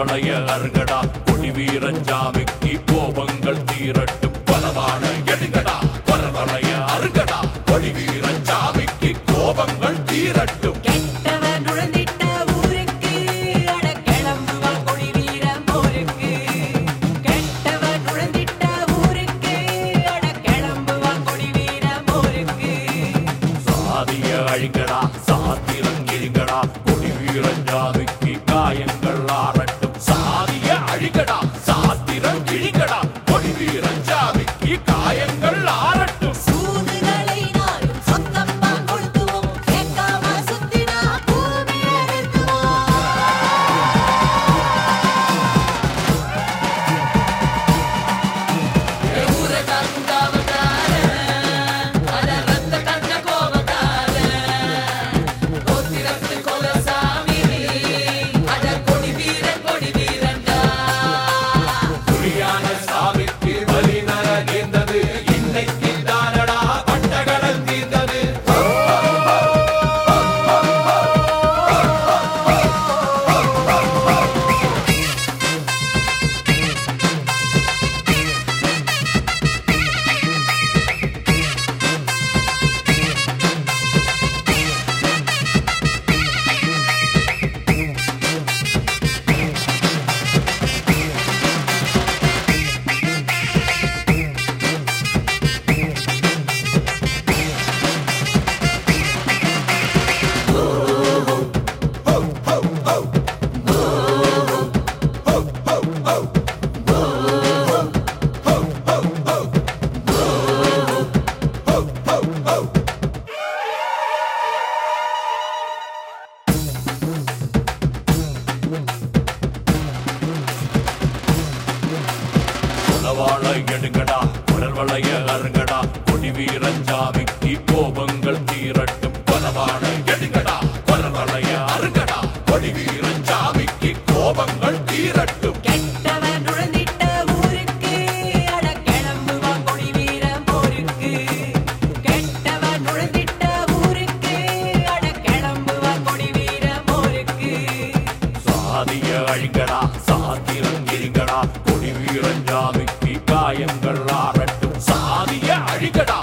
வளைய அருகடா கொடி வீரஞ்சாமிக்கு கோபங்கள் தீரட்டும் பலவான எடுங்கடா பரவளைய அருகடா கொடி வீரஞ்சாமிக்கு கோபங்கள் தீரட்டும் கெட்டவன் நுழைந்திட்ட ஊருக்கு அட கிளம்புவா கொடி வீரம் போருக்கு கெட்டவன் நுழைந்திட்ட ஊருக்கு அட கிளம்புவா கொடி வீரம் போருக்கு சாதிய அழிங்கடா சாத்திரம் கிழிங்கடா கொடி வீரஞ்சாமிக்கு காயங்கள் ஆறட்டும் சாதிய அழிங்கடா சாத்திரம் கிழிங்கடா கொடி வீரஞ்சாமிக்கு காயங்கள் ஆறட்டும் சூதுகளை நாளும் சொந்தப்பா கொளுத்துவோம் கேட்காம சுத்தினா பூமி அறுத்துவோம் ஊரை காந்தாவதார அட ரத்த கண்ண கோபதார கோத்திரத்து கொலசாமி அட கொடி வீரன் கொடி வீரன்டா புலியான சாமிக்கு பலி நரகேந்தது இன்னைக்கு தானடா பட்டகடல் தீர்ந்தது குலவாழ எடுங்கடா குரல் வளைய அருங்கடா கொடி வீரஞ்சாமிக்கு கோபங்கள் தீரட்டும் குலவாழ எடுங்கடா குரல் வளைய அருங்கடா கொடி வீரஞ்சாமிக்கு கோபங்கள் தீரட்டும் கெட்டவன் நுழைந்திட்ட ஊருக்கு அட கிளம்புவா கொடி வீரம் போருக்கு கெட்டவன் நுழைந்திட்ட ஊருக்கு அட கிளம்புவா கொடி வீரம் போருக்கு சாதிய அழிங்கடா சாத்திரம் கிழிங்கடா கொடி வீரஞ்சாமிக்கு காயங்கள் ஆறட்டும் சாதிய அழிங்கடா